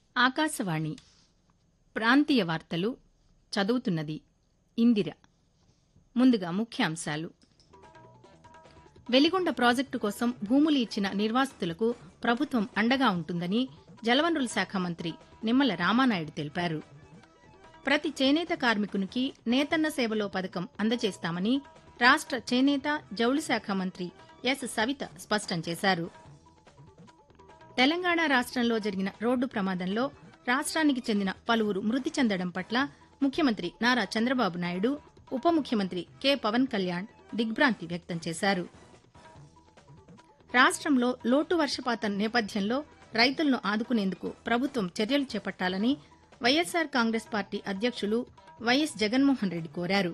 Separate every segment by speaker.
Speaker 1: ఆకాశవాణి ప్రాంతీయ వార్తలు చదువుతున్నది ఇందిర ముందుగా ముఖ్యాంశాలు వెలిగొండ ప్రాజెక్టు కోసం భూములు ఇచ్చిన నిర్వాసితులకు ప్రభుత్వం అండగా ఉంటుందని జలవనరుల శాఖ మంత్రి నిమ్మల రామానాయుడు తెలిపారు ప్రతి చేనేత కార్మికునికి నేతన్న సేవలో పథకం అందజేస్తామని రాష్ట చేనేత జౌళి శాఖ మంత్రి ఎస్ సవిత స్పష్టం చేశారు తెలంగాణ రాష్టంలో జరిగిన రోడ్డు ప్రమాదంలో రాష్ట్రానికి చెందిన పలువురు మృతి చెందడం పట్ల ముఖ్యమంత్రి నారా చంద్రబాబు నాయుడు ఉప ముఖ్యమంత్రి కె పవన్ కళ్యాణ్ దిగ్భ్రాంతి వ్యక్తం చేశారు రాష్ట్రంలో లోటు వర్షపాతం నేపథ్యంలో రైతులను ఆదుకునేందుకు ప్రభుత్వం చర్యలు చేపట్టాలని వైఎస్సార్ కాంగ్రెస్ పార్టీ అధ్యక్షులు వైఎస్ జగన్మోహన్ రెడ్డి కోరారు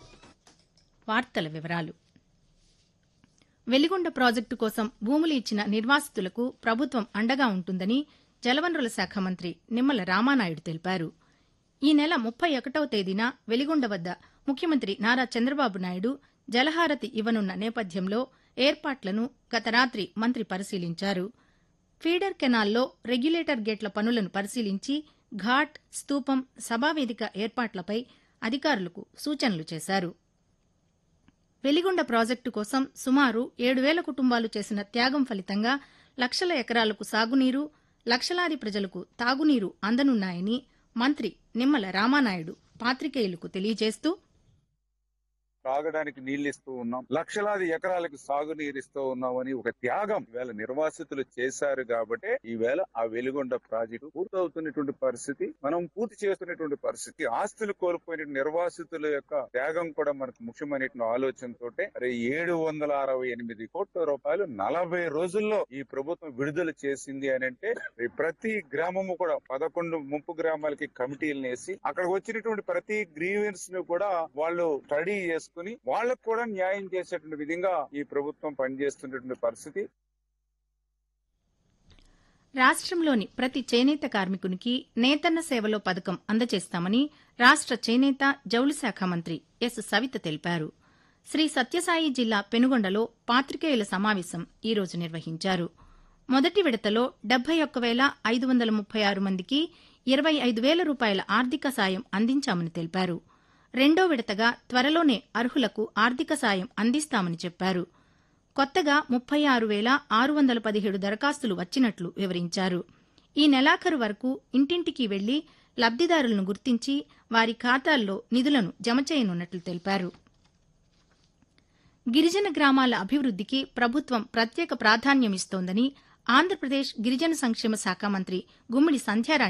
Speaker 1: వార్తల వివరాలు వెలిగొండ ప్రాజెక్టు కోసం భూములు ఇచ్చిన నిర్వాసితులకు ప్రభుత్వం అండగా ఉంటుందని జలవనరుల శాఖ మంత్రి నిమ్మల రామానాయుడు తెలిపారు ఈ నెల ముప్పై ఒకటవ తేదీన వెలిగొండ వద్ద ముఖ్యమంత్రి నారా చంద్రబాబు నాయుడు జలహారతి ఇవ్వనున్న నేపథ్యంలో ఏర్పాట్లను గత రాత్రి మంత్రి పరిశీలించారు ఫీడర్ కెనాల్లో రెగ్యులేటర్ గేట్ల పనులను పరిశీలించి ఘాట్ స్తూపం సభావేదిక ఏర్పాట్లపై అధికారులకు సూచనలు చేశారు వెలిగొండ ప్రాజెక్టు కోసం సుమారు ఏడు వేల కుటుంబాలు చేసిన త్యాగం ఫలితంగా లక్షల ఎకరాలకు సాగునీరు లక్షలాది ప్రజలకు తాగునీరు అందనున్నాయని మంత్రి నిమ్మల రామానాయుడు పాతికేయులకు తెలియజేస్తూ
Speaker 2: తాగడానికి నీళ్లు ఇస్తూ ఉన్నాం లక్షలాది ఎకరాలకు సాగునీరు ఇస్తూ ఉన్నామని ఒక త్యాగం ఈవేళ నిర్వాసితులు చేశారు కాబట్టి ఈవేళ ఆ వెలుగొండ ప్రాజెక్టు పూర్తవుతున్నటువంటి పరిస్థితి మనం పూర్తి చేస్తున్నటువంటి పరిస్థితి ఆస్తులు కోల్పోయిన నిర్వాసితుల యొక్క త్యాగం కూడా మనకు ముఖ్యమైనటువంటి ఆలోచనతో ఏడు వందల అరవై ఎనిమిది కోట్ల రూపాయలు నలభై రోజుల్లో ఈ ప్రభుత్వం విడుదల చేసింది అని అంటే ప్రతి గ్రామము కూడా పదకొండు ముంపు గ్రామాలకి కమిటీలు వేసి అక్కడికి వచ్చినటువంటి ప్రతి గ్రీవెన్స్ ను కూడా వాళ్ళు స్టడీ చేసుకుని వాళ్ళకు కూడా న్యాయం చేసేటువంటి విధంగా ఈ ప్రభుత్వం పనిచేస్తున్నటువంటి పరిస్థితి
Speaker 1: రాష్ట్రంలోని ప్రతి చేనేత కార్మికునికి నేతన్న సేవలో పథకం అందజేస్తామని రాష్ట చేనేత జౌళి శాఖ మంత్రి ఎస్ సవిత తెలిపారు శ్రీ సత్యసాయి జిల్లా పెనుగొండలో పాతికేయుల సమావేశం ఈరోజు నిర్వహించారు మొదటి విడతలో డెబ్బై ఒక్క వేల ఐదు వందల ముప్పై ఆరు మందికి ఇరవై ఐదు వేల రూపాయల ఆర్థిక సాయం అందించామని తెలిపారు రెండో విడతగా త్వరలోనే అర్హులకు ఆర్థిక సాయం అందిస్తామని చెప్పారు కొత్తగా ముప్పై ఆరు వేల ఆరు వందల పదిహేడు దరఖాస్తులు వచ్చినట్లు వివరించారు ఈ నెలాఖరు వరకు ఇంటింటికి వెళ్లి లబ్దిదారులను గుర్తించి వారి ఖాతాల్లో నిధులను జమ చేయనున్నట్లు తెలిపారు గిరిజన గ్రామాల అభివృద్దికి ప్రభుత్వం ప్రత్యేక ప్రాధాన్యమిస్తోందని ఆంధ్రప్రదేశ్ గిరిజన సంక్షేమ శాఖ మంత్రి గుమ్మిడి సంధ్యారాణి